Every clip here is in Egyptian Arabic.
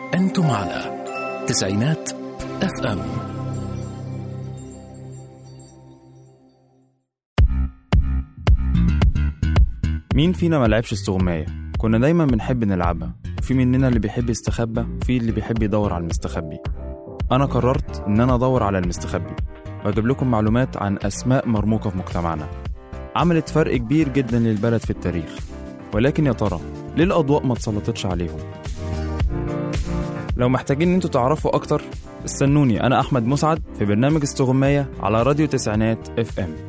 أنتم على تسعينات اف ام مين فينا ما لعبش استغماية؟ كنا دايما بنحب نلعبها وفي مننا اللي بيحب يستخبى وفي اللي بيحب يدور على المستخبي أنا قررت إن أنا أدور على المستخبي وأجيب لكم معلومات عن أسماء مرموقة في مجتمعنا عملت فرق كبير جدا للبلد في التاريخ ولكن يا ترى ليه الأضواء ما اتسلطتش عليهم؟ لو محتاجين إن انتوا تعرفوا أكتر استنوني أنا أحمد مسعد في برنامج استغماية على راديو تسعينات اف ام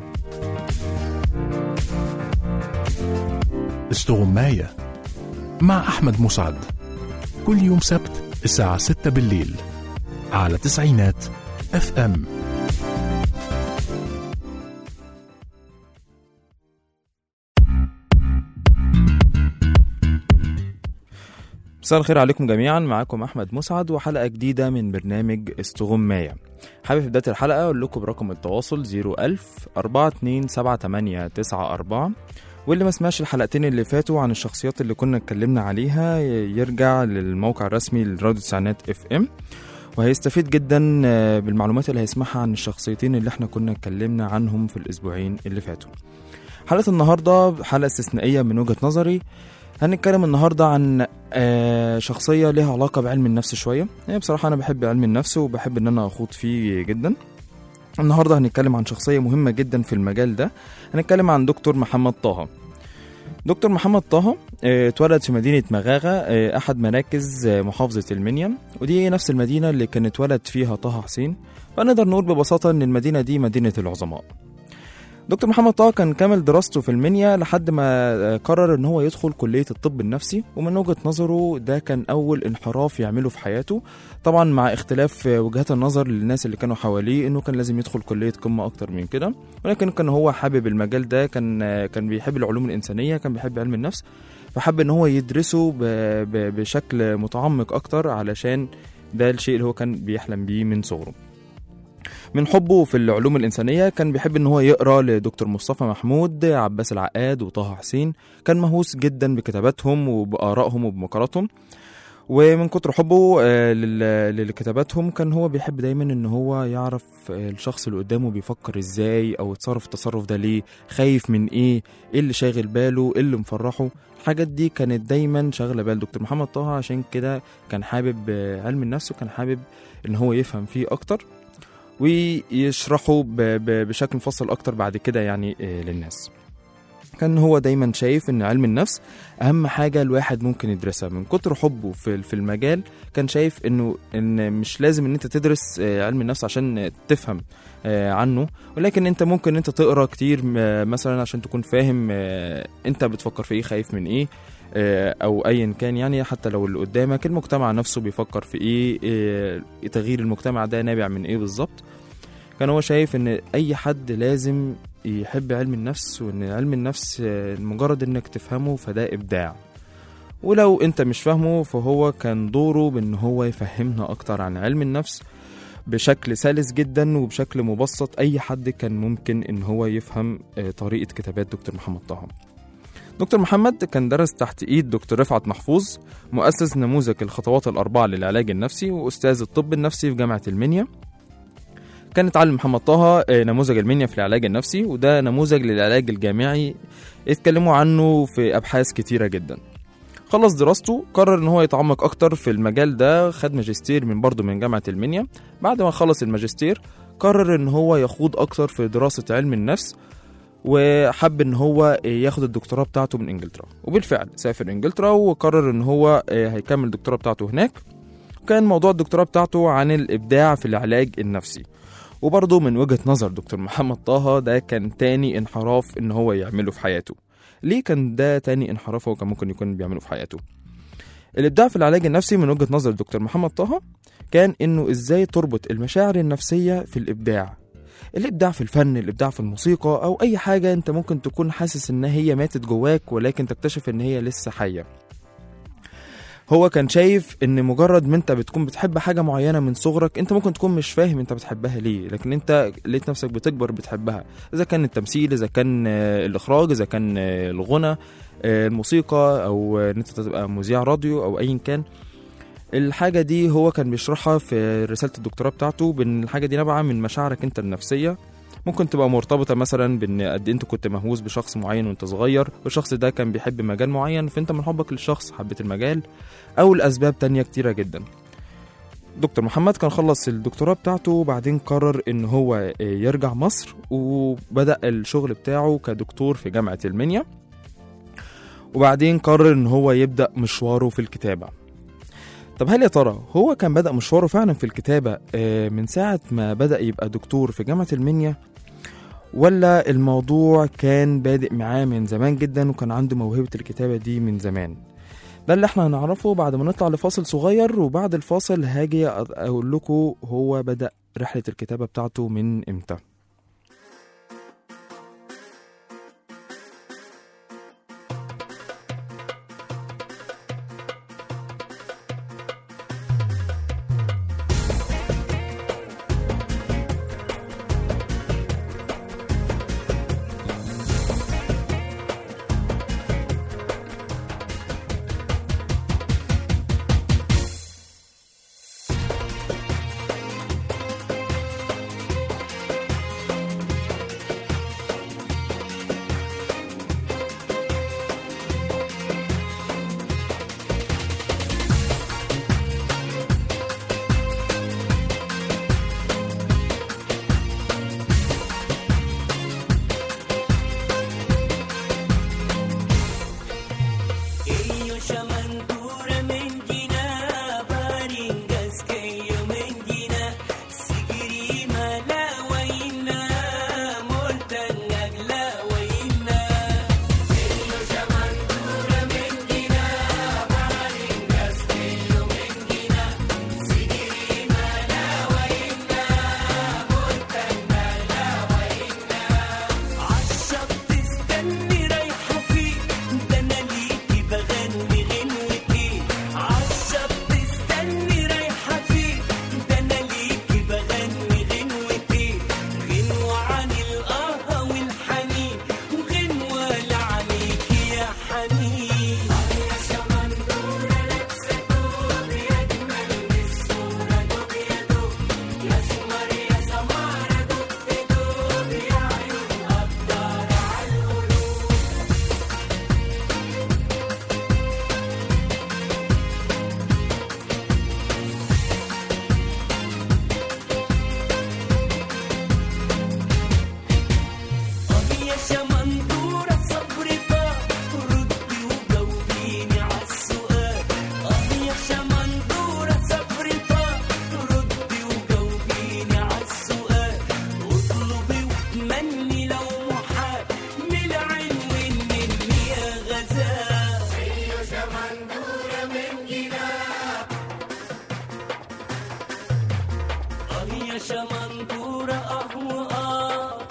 استغماية مع أحمد مسعد كل يوم سبت الساعة 6 بالليل على تسعينات اف ام مساء الخير عليكم جميعا معاكم احمد مسعد وحلقه جديده من برنامج استغمايه حابب في بدايه الحلقه اقول لكم برقم التواصل 01000 4278894 واللي ما سمعش الحلقتين اللي فاتوا عن الشخصيات اللي كنا اتكلمنا عليها يرجع للموقع الرسمي لراديو تسعينات اف ام وهيستفيد جدا آه، بالمعلومات اللي هيسمعها عن الشخصيتين اللي احنا كنا اتكلمنا عنهم في الاسبوعين اللي فاتوا حلقه النهارده حلقه استثنائيه من وجهه نظري هنتكلم النهارده عن آه، شخصيه ليها علاقه بعلم النفس شويه يعني بصراحه انا بحب علم النفس وبحب ان انا اخوض فيه جدا النهارده هنتكلم عن شخصيه مهمه جدا في المجال ده هنتكلم عن دكتور محمد طه دكتور محمد طه آه، اتولد في مدينة مغاغة آه، أحد مراكز آه، محافظة المنيا ودي نفس المدينة اللي كان اتولد فيها طه حسين فنقدر نقول ببساطة إن المدينة دي مدينة العظماء دكتور محمد طه كان كامل دراسته في المنيا لحد ما آه، قرر ان هو يدخل كليه الطب النفسي ومن وجهه نظره ده كان اول انحراف يعمله في حياته طبعا مع اختلاف آه، وجهات النظر للناس اللي كانوا حواليه انه كان لازم يدخل كليه قمه اكتر من كده ولكن كان هو حابب المجال ده كان آه، كان بيحب العلوم الانسانيه كان بيحب علم النفس فحب ان هو يدرسه ب- ب- بشكل متعمق اكتر علشان ده الشيء اللي هو كان بيحلم بيه من صغره من حبه في العلوم الإنسانية كان بيحب إن هو يقرأ لدكتور مصطفى محمود عباس العقاد وطه حسين كان مهووس جدا بكتاباتهم وبآرائهم وبمقالاتهم ومن كتر حبه آه، لل- لكتاباتهم كان هو بيحب دايما ان هو يعرف آه، الشخص اللي قدامه بيفكر ازاي او يتصرف التصرف ده ليه خايف من ايه ايه اللي شاغل باله ايه اللي مفرحه الحاجات دي كانت دايما شاغله بال دكتور محمد طه عشان كده كان حابب آه، علم النفس وكان حابب ان هو يفهم فيه اكتر ويشرحه ب- ب- بشكل مفصل اكتر بعد كده يعني آه، للناس كان هو دايما شايف ان علم النفس اهم حاجه الواحد ممكن يدرسها من كتر حبه في في المجال كان شايف انه ان مش لازم ان انت تدرس آه، علم النفس عشان تفهم آه، عنه ولكن انت ممكن انت تقرا كتير آه، مثلا عشان تكون فاهم آه، انت بتفكر في ايه خايف من ايه آه، او ايا كان يعني حتى لو اللي قدامك المجتمع نفسه بيفكر في ايه آه، تغيير المجتمع ده نابع من ايه بالظبط كان هو شايف ان اي حد لازم يحب علم النفس وان علم النفس آه، مجرد انك تفهمه فده ابداع ولو انت مش فاهمه فهو كان دوره بان هو يفهمنا اكتر عن علم النفس بشكل سلس جدا وبشكل مبسط اي حد كان ممكن ان هو يفهم آه، طريقه كتابات دكتور محمد طه دكتور محمد كان درس تحت ايد دكتور رفعت محفوظ مؤسس نموذج الخطوات الاربعه للعلاج النفسي واستاذ الطب النفسي في جامعه المنيا كان اتعلم محمد طه آه، نموذج المنيا في العلاج النفسي وده نموذج للعلاج الجامعي اتكلموا عنه في ابحاث كتيره جدا خلص دراسته قرر ان هو يتعمق اكتر في المجال ده خد ماجستير من برضه من جامعه المنيا بعد ما خلص الماجستير قرر ان هو يخوض اكتر في دراسه علم النفس وحب ان هو ياخد الدكتوراه بتاعته من انجلترا وبالفعل سافر انجلترا وقرر ان هو هيكمل الدكتوراه بتاعته هناك وكان موضوع الدكتوراه بتاعته عن الابداع في العلاج النفسي وبرضه من وجهة نظر دكتور محمد طه ده كان تاني انحراف ان هو يعمله في حياته ليه كان ده تاني انحراف هو كان ممكن يكون بيعمله في حياته الابداع في العلاج النفسي من وجهة نظر دكتور محمد طه كان انه ازاي تربط المشاعر النفسية في الابداع الابداع في الفن الابداع في الموسيقى او اي حاجة انت ممكن تكون حاسس ان هي ماتت جواك ولكن تكتشف ان هي لسه حية هو كان شايف ان مجرد ما انت بتكون بتحب حاجه معينه من صغرك انت ممكن تكون مش فاهم انت بتحبها ليه لكن انت لقيت نفسك بتكبر بتحبها اذا كان التمثيل اذا كان آه، الاخراج اذا كان آه، الغنى آه، الموسيقى او آه، ان انت تبقى مذيع راديو او ايا كان الحاجة دي هو كان بيشرحها في رسالة الدكتوراه بتاعته بان الحاجة دي نابعة من مشاعرك انت النفسية ممكن تبقى مرتبطة مثلا بان قد إيه انت كنت مهووس بشخص معين وانت صغير والشخص ده كان بيحب مجال معين فانت من حبك للشخص حبيت المجال او لاسباب تانية كتيرة جدا دكتور محمد كان خلص الدكتوراه بتاعته وبعدين قرر ان هو يرجع مصر وبدأ الشغل بتاعه كدكتور في جامعة المنيا وبعدين قرر ان هو يبدأ مشواره في الكتابة طب هل يا ترى هو كان بدأ مشواره فعلا في الكتابة آه، من ساعة ما بدأ يبقى دكتور في جامعة المنيا ولا الموضوع كان بادئ معاه من زمان جدا وكان عنده موهبة الكتابة دي من زمان ده اللي احنا هنعرفه بعد ما نطلع لفاصل صغير وبعد الفاصل هاجي أ- اقول لكم هو بدأ رحلة الكتابة بتاعته من امتى Iyo shamantura mengina baringas kayo mengina sigiri malawaina moltan naglawaina Iyo shamantura mengina baringas kayo mengina sigiri malawaina moltan naglawaina عالشط استني رايحة فين ده انا ليكي بغني غنوتي عالشط استني رايحة فين ده انا ليكي بغني غنوتي غنوة عن القهوة والحنين وغنوة لعليكي يا حنين يا شمندورة لابسة دوب يجمل من الصورة دوب يا دوب يا سمر يا سمارة دوب دوب يا عيون قدر عالقلوب آه يا شمندورة صبري طار ردي وجاوبيني عالسؤال آه يا شمندورة صبري طار ردي وجاوبيني عالسؤال اطلبي وتمني لو محال من العين والنني يا غزال يا شمندورة من جناح آه يا شمندورة آه وآه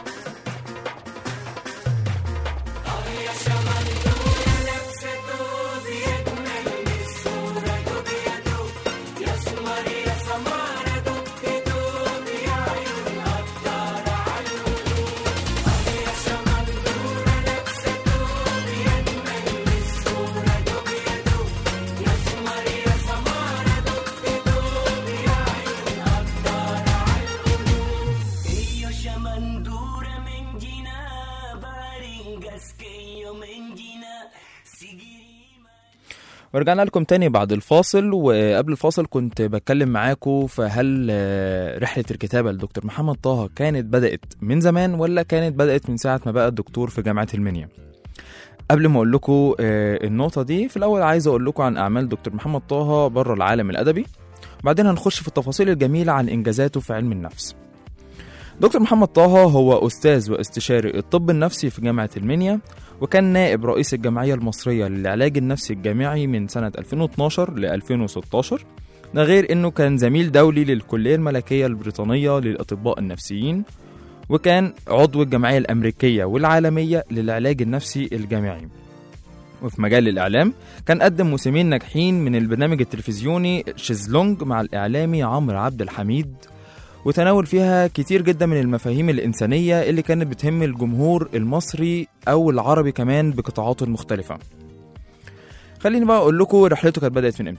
آه يا شمندورة لابسة دوب يجمل من الصورة دوب يا دوب يا سمر يا سمارة دوب دوب يا عيون قدر عالقلوب آه يا شمندورة لابسة دوب يجمل من الصورة دوب يا دوب يا سمر يا سمارة دوب دوب يا عيون قدر عالقلوب Io shamandura mengina baringas keyo mengina sigirima ورجعنا لكم تاني بعد الفاصل وقبل الفاصل كنت بتكلم معاكم فهل آه، رحلة الكتابة لدكتور محمد طه كانت بدأت من زمان ولا كانت بدأت من ساعة ما بقى الدكتور في جامعة المنيا قبل ما اقول لكم آه، النقطة دي في الأول عايز اقول لكم عن أعمال دكتور محمد طه بره العالم الأدبي وبعدين هنخش في التفاصيل الجميلة عن إنجازاته في علم النفس دكتور محمد طه هو أستاذ واستشاري الطب النفسي في جامعة المنيا وكان نائب رئيس الجمعية المصرية للعلاج النفسي الجامعي من سنة 2012 ل 2016 ده غير إنه كان زميل دولي للكلية الملكية البريطانية للأطباء النفسيين وكان عضو الجمعية الأمريكية والعالمية للعلاج النفسي الجامعي وفي مجال الإعلام كان قدم موسمين ناجحين من البرنامج التلفزيوني شيزلونج مع الإعلامي عمرو عبد الحميد وتناول فيها كتير جدا من المفاهيم الإنسانية اللي كانت بتهم الجمهور المصري أو العربي كمان بقطاعاته المختلفة خليني بقى أقول لكم رحلته كانت بدأت من إمتى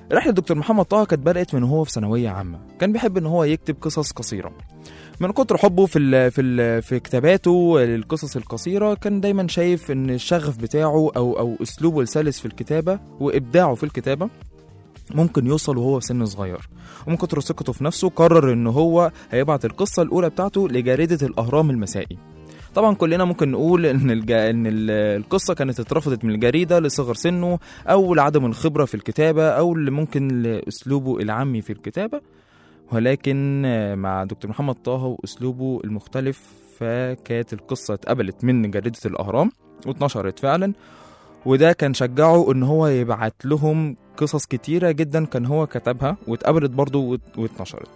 رحلة دكتور محمد طه كانت بدأت من هو في ثانوية عامة كان بيحب إن هو يكتب قصص قصيرة من كتر حبه في ال في ال في كتاباته للقصص القصيرة كان دايما شايف إن الشغف بتاعه أو أو أسلوبه السلس في الكتابة وإبداعه في الكتابة ممكن يوصل وهو في سن صغير ومن كتر ثقته في نفسه قرر إن هو هيبعت القصة الأولى بتاعته لجريدة الأهرام المسائي طبعا كلنا ممكن نقول ان الج... ان ال- القصه كانت اترفضت من الجريده لصغر سنه او لعدم الخبره في الكتابه او اللي ممكن لاسلوبه العامي في الكتابه ولكن آه، مع دكتور محمد طه واسلوبه المختلف فكانت القصه اتقبلت من جريده الاهرام واتنشرت فعلا وده كان شجعه ان هو يبعت لهم قصص كتيره جدا كان هو كتبها واتقبلت برضه وات- واتنشرت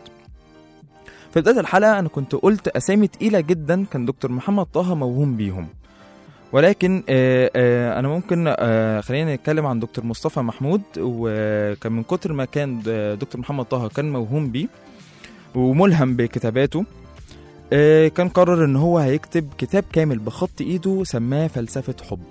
في بداية الحلقة أنا كنت قلت أسامي تقيلة جدا كان دكتور محمد طه موهوم بيهم ولكن آه آه أنا ممكن آه خلينا نتكلم عن دكتور مصطفى محمود وكان من كتر ما كان د- دكتور محمد طه كان موهوم بيه وملهم بكتاباته آه كان قرر إن هو هيكتب كتاب كامل بخط إيده سماه فلسفة حب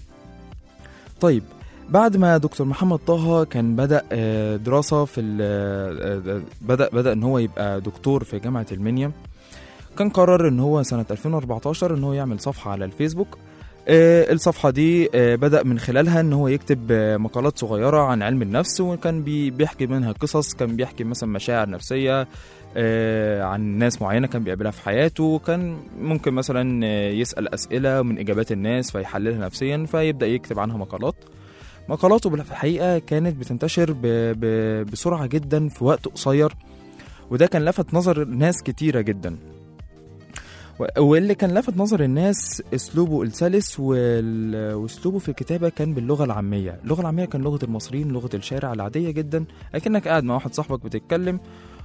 طيب بعد ما دكتور محمد طه كان بدأ آه، دراسة في ال- آه، آه، بدأ بدأ إن هو يبقى دكتور في جامعة المنيا كان قرر إن هو سنة 2014 إن هو يعمل صفحة على الفيسبوك آه، الصفحة دي آه، بدأ من خلالها إن هو يكتب آه، مقالات صغيرة عن علم النفس وكان بي- بيحكي منها قصص كان بيحكي مثلا مشاعر نفسية آه، عن ناس معينة كان بيقابلها في حياته كان ممكن مثلا آه، يسأل أسئلة من إجابات الناس فيحللها نفسيا فيبدأ يكتب عنها مقالات مقالاته في الحقيقة كانت بتنتشر ب... ب... بسرعة جدا في وقت قصير وده كان لفت نظر ناس كتيرة جدا و- واللي كان لفت نظر الناس اسلوبه السلس وال... واسلوبه في الكتابه كان باللغه العاميه اللغه العاميه كان لغه المصريين لغه الشارع العاديه جدا اكنك قاعد مع واحد صاحبك بتتكلم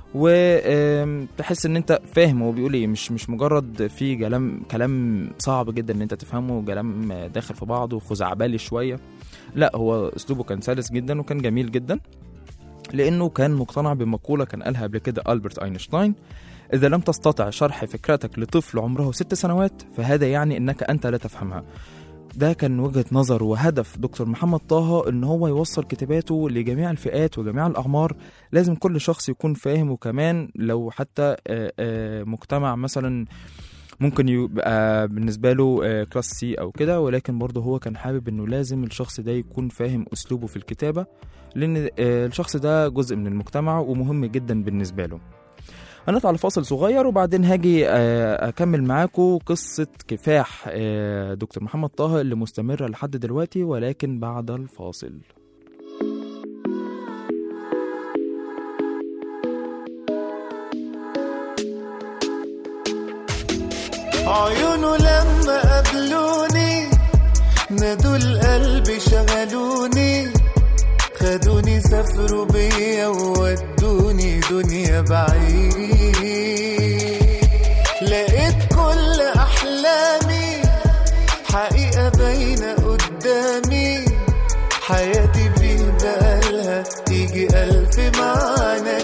وتحس ان انت فاهم هو بيقول ايه مش مش مجرد في كلام كلام صعب جدا ان انت تفهمه كلام داخل في بعضه وخزعبلي شويه لا هو اسلوبه كان سلس جدا وكان جميل جدا لانه كان مقتنع بمقوله كان قالها قبل كده البرت اينشتاين اذا لم تستطع شرح فكرتك لطفل عمره ست سنوات فهذا يعني انك انت لا تفهمها ده كان وجهة نظر وهدف دكتور محمد طه ان هو يوصل كتاباته لجميع الفئات وجميع الاعمار لازم كل شخص يكون فاهم وكمان لو حتى آه، آه، مجتمع مثلا ممكن يبقى بالنسبة له آه، كلاس سي أو كده ولكن برضه هو كان حابب إنه لازم الشخص ده يكون فاهم أسلوبه في الكتابة لأن آه، الشخص ده جزء من المجتمع ومهم جدا بالنسبة له هنطلع لفاصل صغير وبعدين هاجي آه، أكمل معاكم قصة كفاح آه، دكتور محمد طه اللي مستمرة لحد دلوقتي ولكن بعد الفاصل عيونه لما قابلوني نادوا القلب شغلوني خدوني سافروا بيا وودوني دنيا بعيد لقيت كل احلامي حقيقة باينة قدامي حياتي بيه بقالها تيجي ألف معنى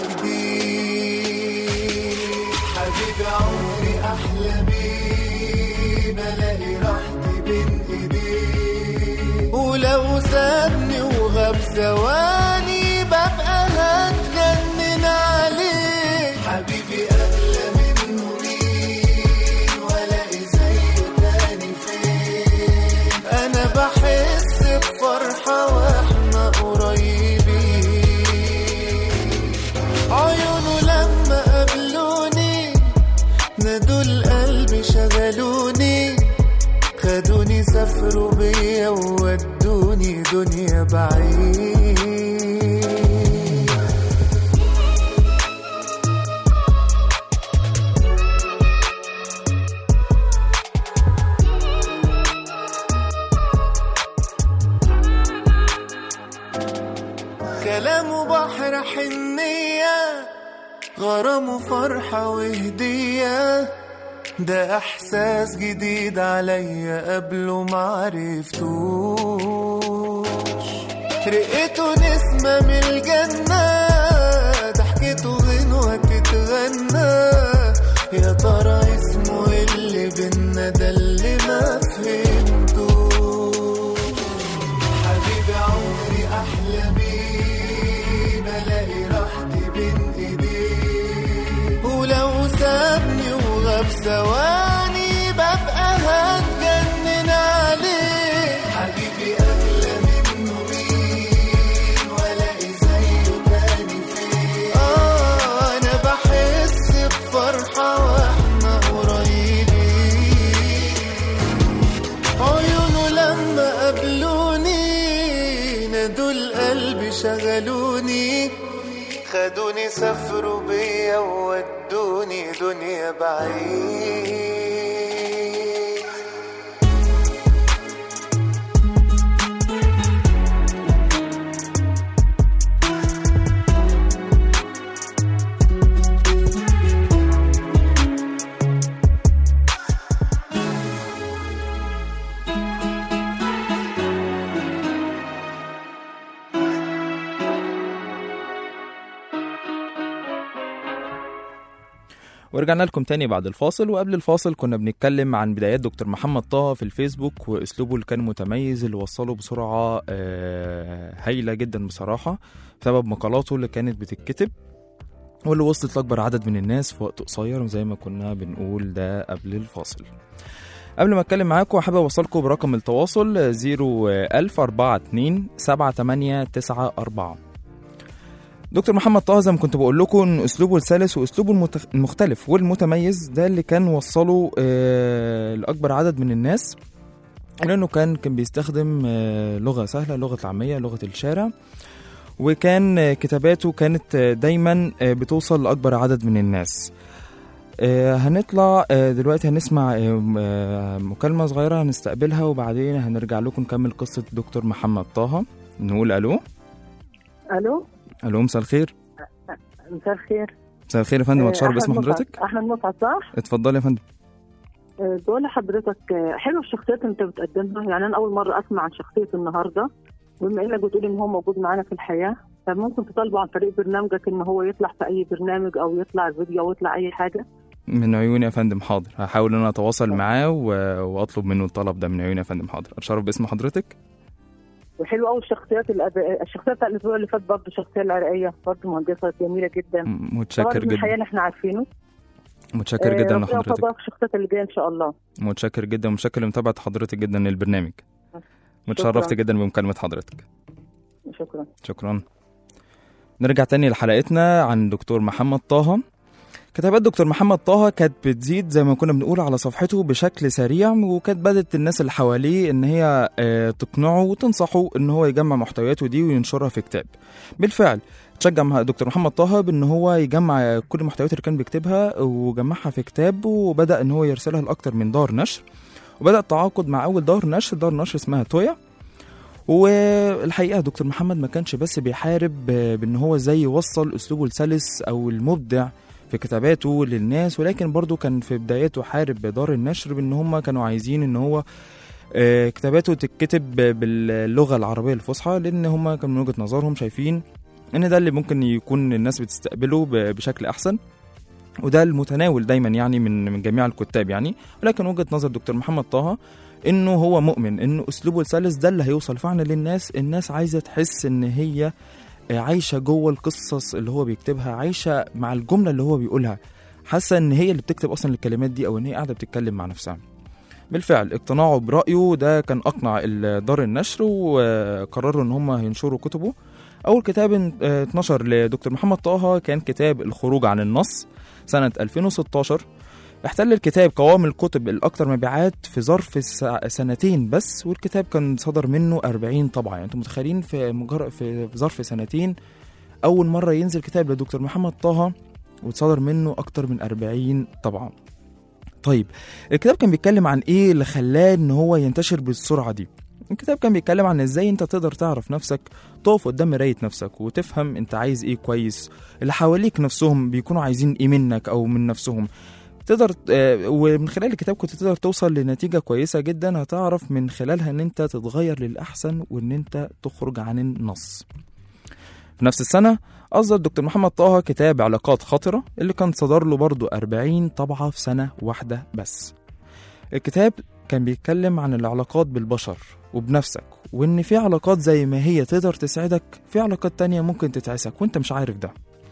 جديد حبيبي عمري أحلى بيه بلاقي راحتي بين إيديه ولو سابني وغاب ثواني ببقى هتجنن عليه حبيبي أغلى منه مين ولاقي زيه تاني فين أنا بحس بفرحة وإحنا قريبين عيونه لما قابلوني نادوا القلب شغلوني خدوني سافروا بيا وودوني دنيا بعيد كلامه بحر حنية غرام فرحة وهدية ده احساس جديد عليا قبله معرفتوش رقته نسمة من الجنة ضحكته غنوة تتغنى يا ترى اسمه إيه اللي بينا ده اللي ما فهمتوش حبيبي عمري احلى بيه وفي ثواني ببقى هتجنن عليه حبيبي أغلى منه مين ولا زيه تاني فين آه أنا بحس بفرحة وإحنا قريبين عيونه لما قابلوني نادوا القلب شغلوني خدوني سافروا بيا وودوني دنيا بعيد ورجعنا لكم تاني بعد الفاصل وقبل الفاصل كنا بنتكلم عن بدايات دكتور محمد طه في الفيسبوك واسلوبه اللي كان متميز اللي وصله بسرعه آه، هايله جدا بصراحه بسبب مقالاته اللي كانت بتتكتب واللي وصلت لاكبر عدد من الناس في وقت قصير زي ما كنا بنقول ده قبل الفاصل قبل ما اتكلم معاكم حابب اوصلكم برقم التواصل 01042 7894 دكتور محمد طه زي ما كنت بقول لكم ان اسلوبه السلس واسلوبه المتخ- المختلف والمتميز ده اللي كان وصله آه لاكبر عدد من الناس لانه كان كان بيستخدم آه لغه سهله لغه العاميه لغه الشارع وكان آه، كتاباته كانت آه، دايما آه، بتوصل لاكبر عدد من الناس آه، هنطلع آه، دلوقتي هنسمع آه، م- آه، مكالمة صغيرة هنستقبلها وبعدين هنرجع لكم نكمل قصة دكتور محمد طه نقول ألو الو ألو مساء الخير مساء الخير مساء الخير يا فندم آه، اتشرف باسم أحمد مصعب. حضرتك احمد مصعب صح؟ اتفضل يا فندم آه، بقول لحضرتك آه، حلوه الشخصيات اللي انت بتقدمها يعني انا اول مره اسمع عن شخصيه النهارده بما انك بتقول ان هو موجود معانا في الحياه فممكن تطالبه عن طريق برنامجك ان هو يطلع في اي برنامج او يطلع فيديو او يطلع اي حاجه من عيوني يا فندم حاضر هحاول ان انا اتواصل معاه و... واطلب منه الطلب ده من عيوني يا فندم حاضر اتشرف باسم حضرتك وحلو قوي الشخصيات الأب... الشخصيه بتاع الاسبوع اللي فات برضه الشخصيه العراقيه برضه مهندسه جميله جدا م- طبعا متشكر ابن الحياه جدا اللي احنا عارفينه متشكر آه، جدا ربنا لحضرتك يوفقك في الشخصيات اللي جايه ان شاء الله متشكر جدا ومتشكر لمتابعة حضرتك جدا للبرنامج متشرفت شكراً. جدا بمكالمة حضرتك شكرا شكرا نرجع تاني لحلقتنا عن دكتور محمد طه كتابات دكتور محمد طه كانت بتزيد زي ما كنا بنقول على صفحته بشكل سريع وكانت بدأت الناس اللي حواليه ان هي آه، تقنعه وتنصحه ان هو يجمع محتوياته دي وينشرها في كتاب بالفعل تشجع مع دكتور محمد طه بان هو يجمع كل المحتويات اللي كان بيكتبها وجمعها في كتاب وبدا ان هو يرسلها لاكتر من دار نشر وبدا التعاقد مع اول دار نشر دار نشر اسمها تويا والحقيقه دكتور محمد ما كانش بس بيحارب بان هو ازاي يوصل اسلوبه السلس او المبدع في كتاباته للناس ولكن برضو كان في بدايته حارب دار النشر بان هم كانوا عايزين ان هو آه، كتاباته تتكتب باللغه العربيه الفصحى لان هم كانوا من وجهه نظرهم شايفين ان ده اللي ممكن يكون الناس بتستقبله ب- بشكل احسن وده المتناول دايما يعني من من جميع الكتاب يعني ولكن وجهه نظر دكتور محمد طه انه هو مؤمن انه اسلوبه السلس ده اللي هيوصل فعلا للناس الناس عايزه تحس ان هي عايشه جوه القصص اللي هو بيكتبها عايشه مع الجمله اللي هو بيقولها حاسه ان هي اللي بتكتب اصلا الكلمات دي او ان هي قاعده بتتكلم مع نفسها بالفعل اقتناعه برايه ده كان اقنع ال- دار النشر وقرروا ان هم هينشروا كتبه اول كتاب ان- اه، اتنشر لدكتور محمد طه كان كتاب الخروج عن النص سنه 2016 احتل الكتاب قوام الكتب الأكثر مبيعات في ظرف سا- سنتين بس والكتاب كان صدر منه 40 طبعة يعني انتم متخيلين في مجرد في في ظرف سنتين أول مرة ينزل كتاب لدكتور محمد طه وتصدر منه أكتر من 40 طبعة طيب الكتاب كان بيتكلم عن ايه اللي خلاه ان هو ينتشر بالسرعة دي الكتاب كان بيتكلم عن ازاي انت تقدر تعرف نفسك تقف قدام مراية نفسك وتفهم انت عايز ايه كويس اللي حواليك نفسهم بيكونوا عايزين ايه منك او من نفسهم تقدر آه، ومن خلال الكتاب كنت تقدر توصل لنتيجة كويسة جدا هتعرف من خلالها ان انت تتغير للأحسن وان انت تخرج عن النص في نفس السنة أصدر دكتور محمد طه كتاب علاقات خطرة اللي كان صدر له برضه 40 طبعة في سنة واحدة بس الكتاب كان بيتكلم عن العلاقات بالبشر وبنفسك وإن في علاقات زي ما هي تقدر تسعدك في علاقات تانية ممكن تتعسك وإنت مش عارف ده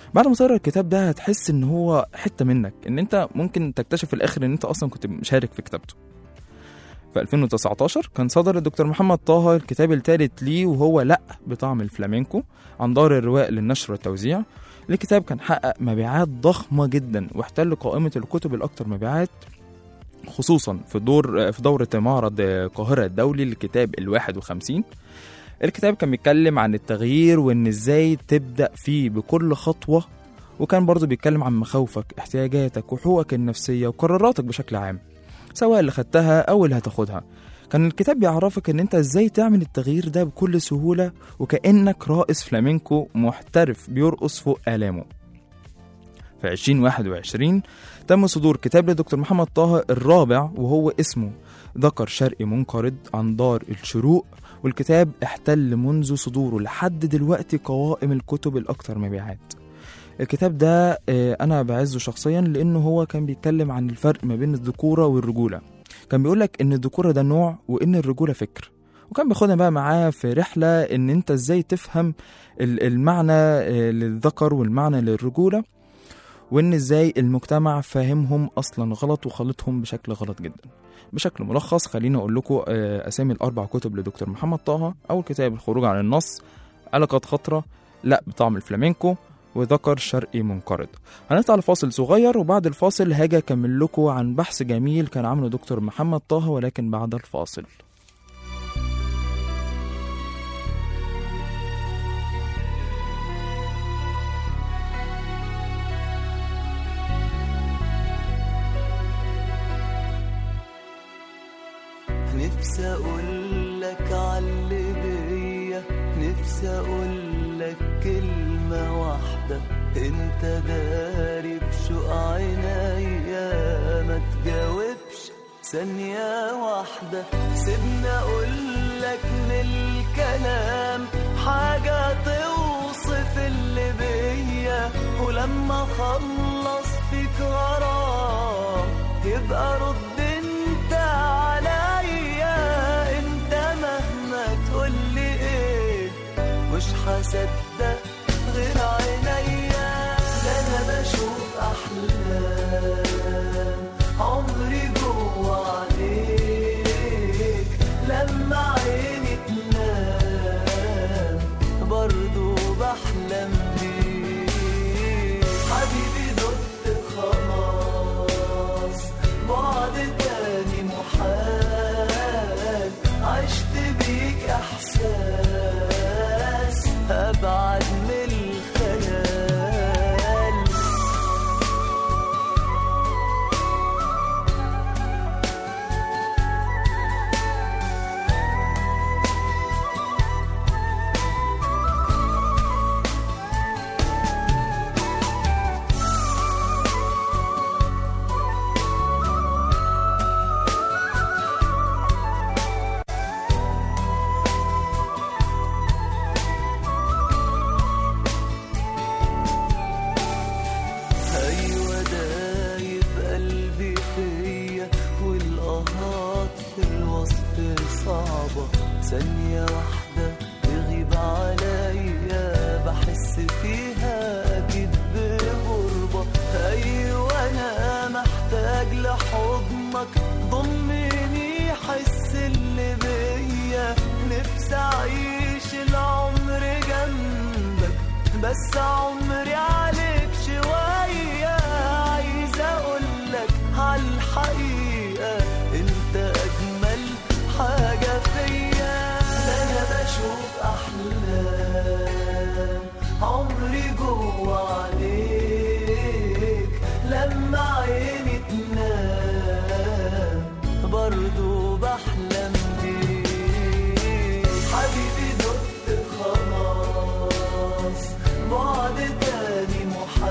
بعد ما تقرا الكتاب ده هتحس ان هو حته منك ان انت ممكن تكتشف في الاخر ان انت اصلا كنت مشارك في كتابته في 2019 كان صدر الدكتور محمد طه الكتاب الثالث ليه وهو لا بطعم الفلامينكو عن دار الرواء للنشر والتوزيع الكتاب كان حقق مبيعات ضخمة جدا واحتل قائمة الكتب الأكثر مبيعات خصوصا في دور في دورة معرض القاهرة الدولي للكتاب الواحد وخمسين الكتاب كان بيتكلم عن التغيير وان ازاي تبدأ فيه بكل خطوة وكان برضه بيتكلم عن مخاوفك احتياجاتك وحقوقك النفسية وقراراتك بشكل عام سواء اللي خدتها أو اللي هتاخدها كان الكتاب بيعرفك ان انت ازاي تعمل التغيير ده بكل سهولة وكأنك رائس فلامينكو محترف بيرقص فوق آلامه في 2021 تم صدور كتاب لدكتور محمد طه الرابع وهو اسمه ذكر شرقي منقرض عن دار الشروق والكتاب احتل منذ صدوره لحد دلوقتي قوائم الكتب الأكثر مبيعات الكتاب ده آه، أنا بعزه شخصيا لأنه هو كان بيتكلم عن الفرق ما بين الذكورة والرجولة كان بيقولك إن الذكورة ده نوع وإن الرجولة فكر وكان بياخدنا بقى معاه في رحلة إن أنت إزاي تفهم ال- المعنى آه، للذكر والمعنى للرجولة وإن إزاي المجتمع فاهمهم أصلا غلط وخلطهم بشكل غلط جدا بشكل ملخص خليني أقول لكم آه، أسامي الأربع كتب لدكتور محمد طه أول كتاب الخروج عن النص علاقات خطرة لا بطعم الفلامينكو وذكر شرقي منقرض هنطلع لفاصل صغير وبعد الفاصل هاجي أكمل لكم عن بحث جميل كان عامله دكتور محمد طه ولكن بعد الفاصل نفسي اقول لك عاللي بيا نفسي اقول لك كلمة واحدة انت داري بشوق عينيا ما تجاوبش ثانية واحدة سيبني اقول لك من الكلام حاجة توصف اللي بيا ولما اخلص فيك غرام يبقى رد انت عليا انت مهما تقولي ايه مش هصدق غير عينيا ده انا بشوف احلام عمري جوا عليك لما عيني تنام برضو بحلم بيك حبيبي دقت خلاص بعد تاني محال عشت بيك احساس ابعد من الخيال ايوه دايب قلبي فيا والقهات في الوصف صعبة ثانية واحدة تغيب عليا بحس فيها اكيد بغربة ايوه انا محتاج لحضنك ضمني حس اللي بيا نفسي اعيش العمر جنبك بس عمري عليك شوية عايز اقولك عالحقيقة انت اجمل حاجة فيا ده انا بشوف احلام عمري جوا عليك لما عيني تنام برضو بحلم بيك حبيبي دقت خلاص بعد تاني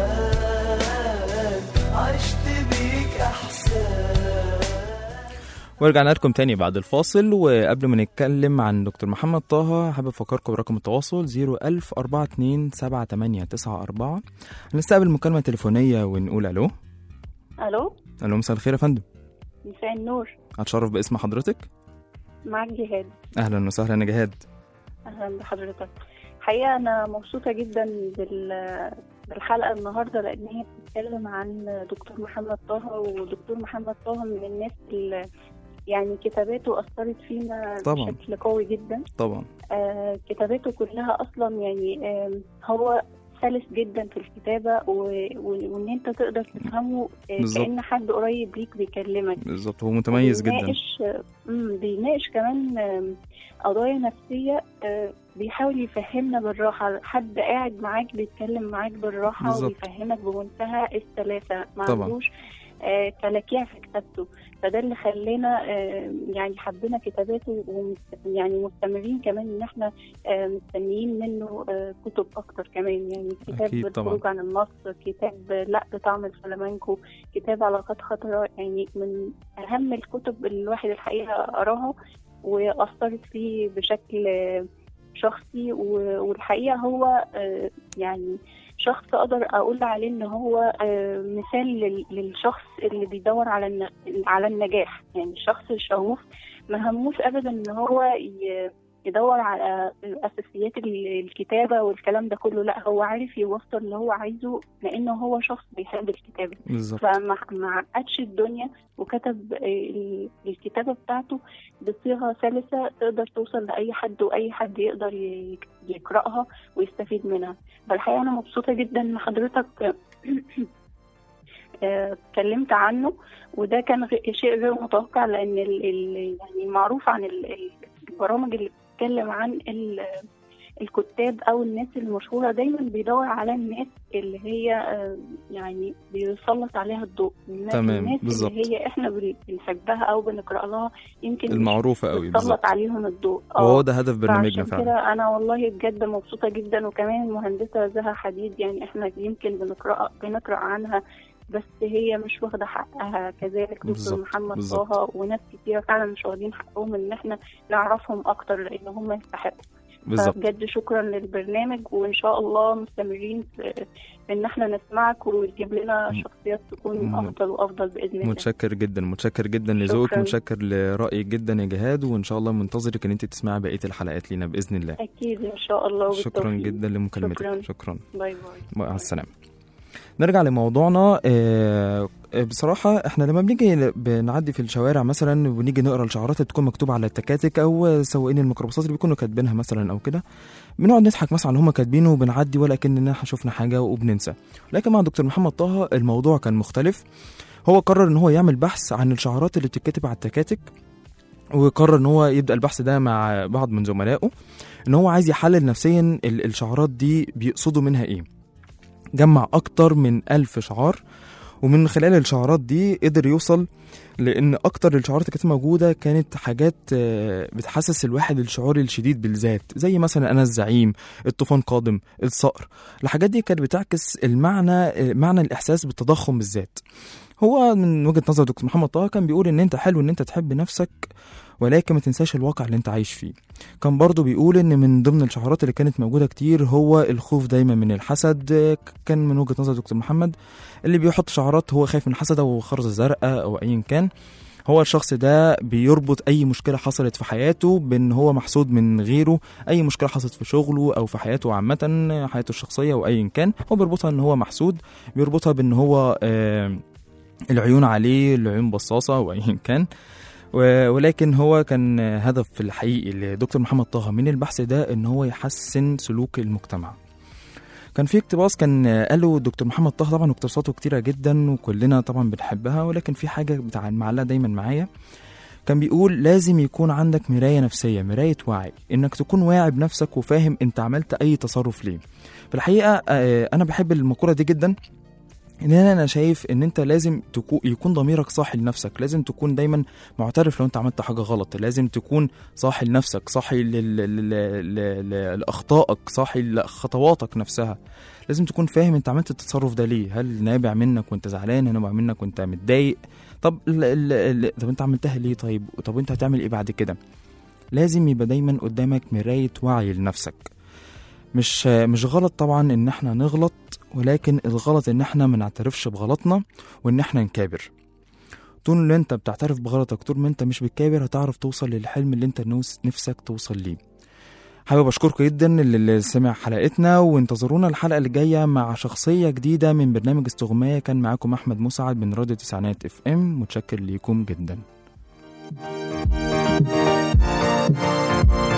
محال عشت بيك احساس ورجعنا لكم تاني بعد الفاصل وقبل ما نتكلم عن دكتور محمد طه حابب افكركم برقم التواصل 01042 هنستقبل مكالمة تليفونية ونقول الو الو الو مساء الخير يا فندم مساء النور هتشرف باسم حضرتك معاك جهاد اهلا وسهلا يا جهاد اهلا بحضرتك حقيقه انا مبسوطه جدا بال بالحلقة النهاردة لأن هي بتتكلم عن دكتور محمد طه ودكتور محمد طه من الناس اللي يعني كتاباته أثرت فينا طبعاً. بشكل قوي جدا طبعا آه كتاباته كلها أصلا يعني آه هو سلس جدا في الكتابة و- و- وإن أنت تقدر تفهمه آه بالظبط. كأن حد قريب ليك بيكلمك بالظبط هو متميز جدا بيناقش مم، بيناقش كمان آم، قضايا نفسية آه، بيحاول يفهمنا بالراحة حد قاعد معاك بيتكلم معاك بالراحة بالظبط. وبيفهمك بمنتهى السلاسة ما طبعا. عندوش آه، كلاكيع في كتابته فده اللي خلانا آه، يعني حبينا كتاباته ومست- يعني مستمرين كمان ان احنا آه، مستنيين منه آه، كتب اكتر كمان يعني كتاب أكيد طبعا. الخروج عن النص كتاب آه، لا بطعم الفلامنكو كتاب علاقات خطرة يعني من أهم الكتب اللي الواحد الحقيقة قراها وأثرت فيه بشكل آه، شخصي و- والحقيقة هو آه، يعني شخص أقدر أقول عليه إن هو آه، مثال لل- للشخص اللي بيدور على الن- على النجاح يعني الشخص الشغوف ما هموش أبدا إن هو ي- يدور على اساسيات ال- الكتابه والكلام ده كله لا هو عارف يوصل اللي هو عايزه لانه هو شخص بيحب الكتابه بالظبط فما ما عقدش الدنيا وكتب ال- الكتابه بتاعته بصيغه سلسه تقدر توصل لاي حد واي حد يقدر ي- يقراها ويستفيد منها فالحقيقه انا مبسوطه جدا ان حضرتك آه، اتكلمت عنه وده كان غ- شيء غير متوقع لان ال ال يعني معروف عن ال- ال- البرامج اللي بتتكلم عن ال- الكتاب او الناس المشهوره دايما بيدور على الناس اللي هي آه، يعني بيسلط عليها الضوء الناس- تمام، الناس بالظبط. اللي هي احنا بن- بنحبها او بنقرا لها يمكن مش المعروفة قوي بالظبط بتسلط عليهم الضوء وهو ده هدف برنامجنا فعشان فعلا كده انا والله بجد مبسوطه جدا وكمان المهندسه زها حديد يعني احنا يمكن بنقرا بنقرا عنها بس هي مش واخده حقها كذلك دكتور بالظبط، محمد بالظبط. طه وناس كتيره فعلا مش واخدين حقهم ان احنا نعرفهم اكتر لان هم يستحقوا بالظبط فبجد شكرا للبرنامج وان شاء الله مستمرين في في ان احنا نسمعك وتجيب لنا م- شخصيات تكون م- افضل وافضل باذن الله متشكر جدا متشكر جدا لذوقك شكراً. متشكر لرأيك جدا يا جهاد وإن شاء الله منتظرك إن أنت تسمعي بقية الحلقات لينا بإذن الله اكيد ان شاء الله شكرا وبالتوفيق. جدا لمكالمتك شكراً. شكرا باي باي مع السلامة نرجع لموضوعنا آه، آه، بصراحة احنا لما بنيجي بنعدي في الشوارع مثلا ونيجي نقرا الشعارات اللي بتكون مكتوبة على التكاتك او سواقين الميكروباصات اللي بيكونوا كاتبينها مثلا او كده بنقعد نضحك مثلا على اللي هم كاتبينه وبنعدي ولا كأننا شفنا حاجة وبننسى لكن مع دكتور محمد طه الموضوع كان مختلف هو قرر ان هو يعمل بحث عن الشعارات اللي بتتكتب على التكاتك وقرر ان هو يبدا البحث ده مع بعض من زملائه ان هو عايز يحلل نفسيا ال- الشعارات دي بيقصدوا منها ايه جمع اكتر من ألف شعار ومن خلال الشعارات دي قدر يوصل لان اكتر الشعارات اللي كانت موجوده كانت حاجات آه، بتحسس الواحد الشعور الشديد بالذات زي مثلا انا الزعيم الطوفان قادم الصقر الحاجات دي كانت بتعكس المعنى آه، معنى الاحساس بالتضخم بالذات هو من وجهه نظر دكتور محمد طه كان بيقول ان انت حلو ان انت تحب نفسك ولكن ما تنساش الواقع اللي انت عايش فيه كان برضو بيقول ان من ضمن الشعارات اللي كانت موجوده كتير هو الخوف دايما من الحسد آه، كان من وجهه نظر دكتور محمد اللي بيحط شعارات هو خايف من الحسد او خرزه زرقاء او ايا كان هو الشخص ده بيربط اي مشكله حصلت في حياته بان هو محسود من غيره اي مشكله حصلت في شغله او في حياته عامه حياته الشخصيه او ايا كان هو بيربطها ان هو محسود بيربطها بان هو آه العيون عليه العيون بصاصه او ايا كان و- ولكن هو كان هدف الحقيقي لدكتور محمد طه من البحث ده ان هو يحسن سلوك المجتمع كان في اقتباس كان قاله الدكتور محمد طه طبعا اقتباساته كتيره جدا وكلنا طبعا بنحبها ولكن في حاجه بتاع معلقه دايما معايا كان بيقول لازم يكون عندك مرايه نفسيه مرايه وعي انك تكون واعي بنفسك وفاهم انت عملت اي تصرف ليه في الحقيقه آه، انا بحب المقوله دي جدا ان انا شايف ان انت لازم تكون يكون ضميرك صاحي لنفسك لازم تكون دايما معترف لو انت عملت حاجه غلط لازم تكون صاحي لنفسك صاحي لل- لل- لل- ل- لاخطائك صاحي لخطواتك نفسها لازم تكون فاهم انت عملت التصرف ده ليه هل نابع منك وانت زعلان هل نابع منك وانت متضايق طب ال ال ال طب انت عملتها ليه طيب طب انت هتعمل ايه بعد كده لازم يبقى دايما قدامك مرايه وعي لنفسك مش مش غلط طبعا ان احنا نغلط ولكن الغلط ان احنا ما نعترفش بغلطنا وان احنا نكابر طول ما انت بتعترف بغلطك طول ما انت مش بتكابر هتعرف توصل للحلم اللي انت نوس- نفسك توصل ليه حابب اشكركم جدا اللي سمع حلقتنا وانتظرونا الحلقه اللي جايه مع شخصيه جديده من برنامج استغمايه كان معاكم احمد مسعد من راديو تسعينات اف ام متشكر ليكم جدا